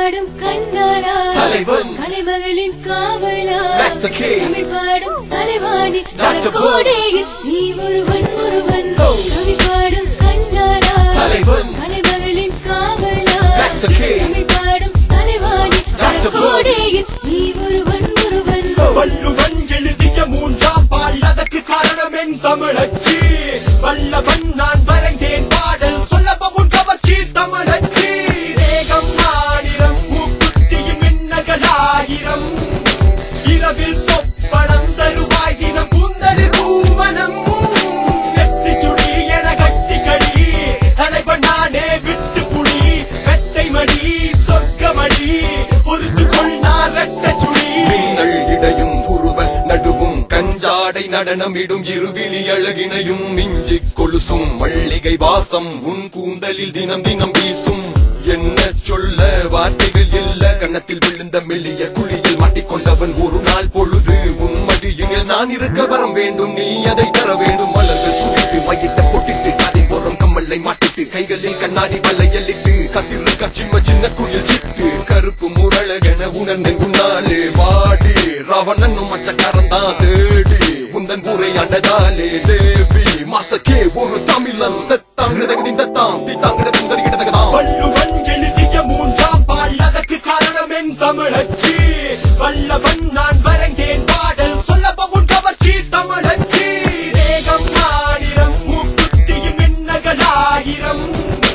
பாடும் கண்ணாலா தலைவன். கலைமகளின் காவலா Master K. Tamil பாடும் தலைவாணி Dr. Boy. கோடையில் நீ ஒருவன் ஒருவன் Oh. கவி பாடும் கண்ணாலா தலைவன். கலைமகளின் காவலா Master K. தமிழ் பாடும் தலைவாணி Dr. Boy. கோடையில் நீ ஒருவன் ஒருவன் வள்ளுவன் எழுதிய மூன்றாம் பால் அதற்கு காரணம் என் தமிழச்சி வல்லவன் நான் வரைந்தேன் பாடல் சொல்லப்ப உன் கவர்ச்சி தமிழச்சி வேகம் ஆயிரம் மூக்குத்தியின் மின்னகலாயிரம் இரவில் சொப்பனம் தருவாய் தினம் கூந்தலில் பூவனம் நெத்தி சுடி என கட்டி கடி தலைவன் நானே விட்டு புடி வெட்டை மடி சொர்க்கமடி பொறுத்து கொள் நான் ரெட்ட சுடி மின்னல் இடையும் புருவல் நடுவும் கஞ்சாடை நடனமிடும் இருவிழி அழகினையும் மிஞ்சி கொலுசும் மல்லிகை வாசம் உன் கூந்தலில் தினம் தினம் வீசும் என்ன சொல்ல வார்த்தைகள் இல்ல கன்னத்தில் விழுந்த மெல்லிய குழியில் மாட்டிக்கொண்டவன் ஒரு நாள் பொழுது உன் மடியில் நான் இருக்க வரம் வேண்டும் நீ அதை தர வேண்டும் மலர்கள் சுடித்து மையிட்ட பொட்டிட்டு அதை ஓரம் கம்மலை மாட்டிட்டு கைகளில் கண்ணாடி வளையலிட்டு கத்திருக்க சின்ன சின்ன குயில் சிட்டு கருப்பு முரழகென உணர்ந்தேன் உன்னாலே வாடி ராவணனும் மச்சக்காரன் தான் தேடி உந்தன் ஊரை அண்டதாலே தேவி மாஸ்டர் கே ஒரு தமிழன் தத்தாங்கிறதகதின் தத்தாம் தீத்தாங்கிறதின் தருகிடதகதாம் வள்ளுவன் எழுதிய மூன்றாம் பால் அதற்கு காரணம் என் தமிழச்சி வல்லவன் நான் வரைந்தேன் பாடல் சொல்லப்ப உன் கவர்ச்சி தமிழச்சி வேகம் ஆயிரம் மூக்குத்தியின் மின்னகலாயிரம்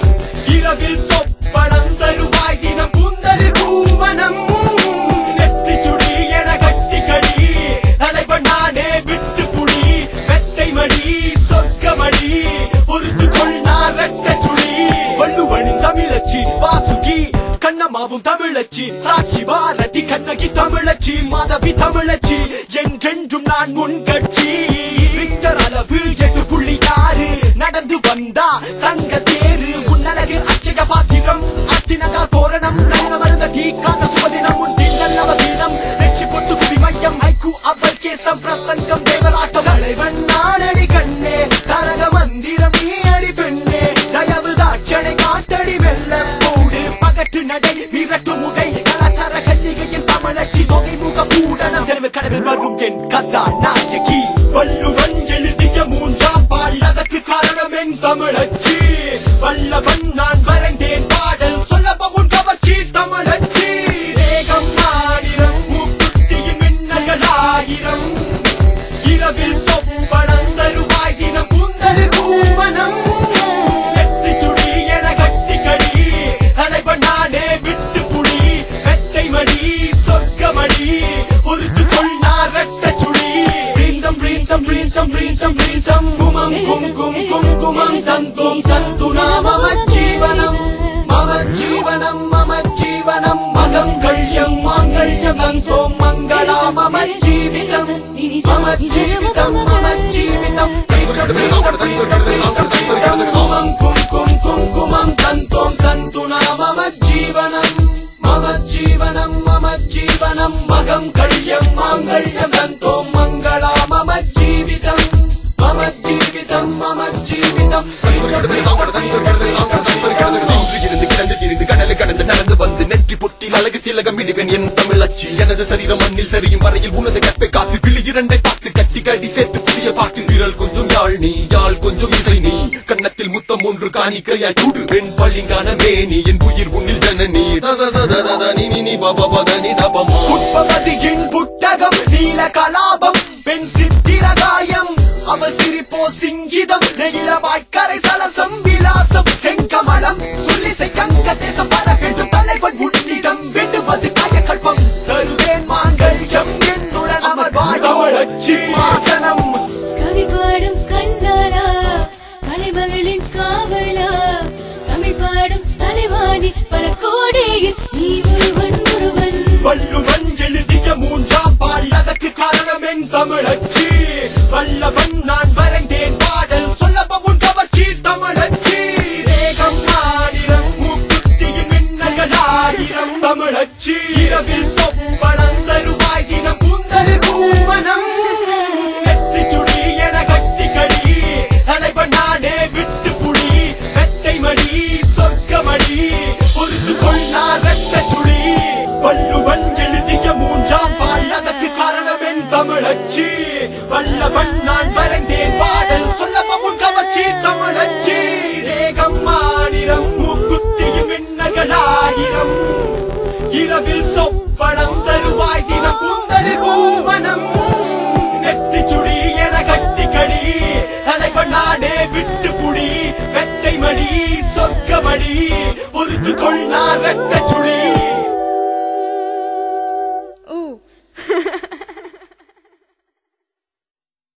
இரவில் சொப்பனம் தருவாய் தினம் கூந்தலில் பூவனம் நெத்தி சுடி என கட்டி கடி தலைவன் நானே விட்டு புடி வெட்டை மடி சொர்க்கமடி பொறுத்து கொள் நான் ரெட்ட சுடி வள்ளுவனின் தமிழச்சி வாசுகி கண்ணம்மாவும் தமிழச்சி சாட்சி பாரதி கண்ணகி தமிழச்சி மாதவி தமிழச்சி என்றென்றும் நான் முன் கட்சி விக்டர் அளவு எட்டு புள்ளி ஆறு நடந்து வந்தா தங்க தேரு உன்னழகு அச்சய பாத்திரம் அத்தினகா தோரணம் நயன மருந்த தீக்கான சுபதினம் உன் திங்கள் நவதீனம் வெற்றி கொட்டு குடி மையம் ஐக்கு அவ்வல் கேசம் பிரசங்கம் தேவராட்டம் தலைவன் நானடி கண்ணே தரக மந்திரம் நீ அடி பெண்ணே தயவு தாட்சணை காட்டடி வெள்ள போடு பகட்டு நடை மிரட்டு முகை கலாச்சார கல்லிகையின் தமிழச்சி தொகை முக பூடனம் எனவே கடவில் வரும் என் கதா நாயகி வள்ளுவன் எழுதிய மூன்றாம் பால் அதற்கு காரணம் என் தமிழச்சி வல்லவன் நான் வரைந்தேன் பாடல் சொல்லப்ப உன் கவர்ச்சி தமிழச்சி வேகம் ஆயிரம் மூக்குத்தியின் மின்னகலாயிரம் இரவில் சொப்பனம் தருவாய் தினம் கூந்தலில் பூவனம் நெத்தி சுடி என கட்டி கடி தலைவன் நானே விட்டு புடி வெட்டை மடி சொர்க்கமடி பொறுத்து கொள் நான் ரெட்ட சுடி பிரீத்தம் பிரீத்தம் பிரீத்தம் பிரீத்தம் பிரீத்தம் குமம் கும் கும் கும் குமம் தந்தும் சந்து நாம ஜீவனம் மம ஜீவனம் மம ஜீவனம் மகம் கள்யம் மாங்கல்யம் தந்தோம் மங்களா மம ஜீவிதம் மம ஜீவிதம் மம ஜீவிதம் குமம் கும் கும் கும் குமம் தந்தோம் தந்துனா மம ஜீவனம் மம ஜீவனம் மம ஜீவனம் மகம் கள்யம் மாங்கல்யம் தந்தோம் மங்களா மம ஜீவிதம் மம ஜீவிதம் மம ஜீவிதம் இருந்து கிடந்து திரிந்து கடலை கடந்து நடந்து வந்து நெற்றி பொட்டி அழகு திலகம் இடுவேன் என் தமிழச்சி எனது சரீரம் மண்ணில் சரியும் வரையில் உனது கற்பை காத்து விழி இரண்டை பார்த்து கட்டி கடி சேர்த்து புதிய பாட்டு விரல் கொஞ்சம் யாழ் நீ யாழ் கொஞ்சம் இசை நீ கன்னத்தில் முத்தம் ஒன்று காணிக்கையாய் கூடு பெண் பள்ளிங்கான மேனி என் உயிர் உன்னில் ஜனனி தத தத தத நீ நீ நீ பப பத நீ தபமா புட்பவதியின் புட்டகம் நீல கலாபம் பெண் சித்திரகாயம் அவள் சிரிப்போ சிஞ்சிதம் நெகிழ வாய்க்கரை சலசம் விலாசம் செங்கமலம் சொல்லிசை கங்க தேசம் பரகெடும் தலைவன் உன்னிடம் வெட்டுவது காயக்கல்பம் தருவேன் மாங்கல்யம் என்னுடன் அமர் வாய் தமிழச்சி மாசனம் கவி பாடும் கண்ணாலா கலைமகளின் காவலா தமிழ் பாடும் தலைவாணி பல கோடையில் நீ ஒருவன் ஒருவன் வள்ளுவன் எழுதிய மூன்றாம் பால் அதற்கு காரணம் என் தமிழச்சி வல்லவன் நான் வரைந்தேன் பாடல் சொல்லப்ப உன் கவர்ச்சி தமிழச்சி வேகம் ஆயிரம் மூக்குத்தியின் மின்னகலாயிரம் தமிழச்சி இரவில் சொப்பனம் தருவாய் தினம் கூந்தலில் பூவனம் நெத்தி சுடி என கட்டி கடி தலைவன் நானே விட்டு புடி வெட்டை மடி சொர்க்கமடி பொறுத்து கொள் நான் ரெட்ட சுடி தமிழச்சி வல்லவன் நான் வரைந்தேன் பாடல் சொல்லப்ப உன் கவர்ச்சி தமிழச்சி தேகம் மாநிலம் மூக்குத்தியும் மின்னகலாயிரம் இரவில் சொப்பனம் தருவாய் தின கூந்தலில் பூவனம் நெத்தி சுடி என கட்டி கடி தலைவன் நாடே விட்டு புடி வெட்டை மடி சொர்க்கமடி பொறுத்து கொள்ளார் வெட்ட சுழி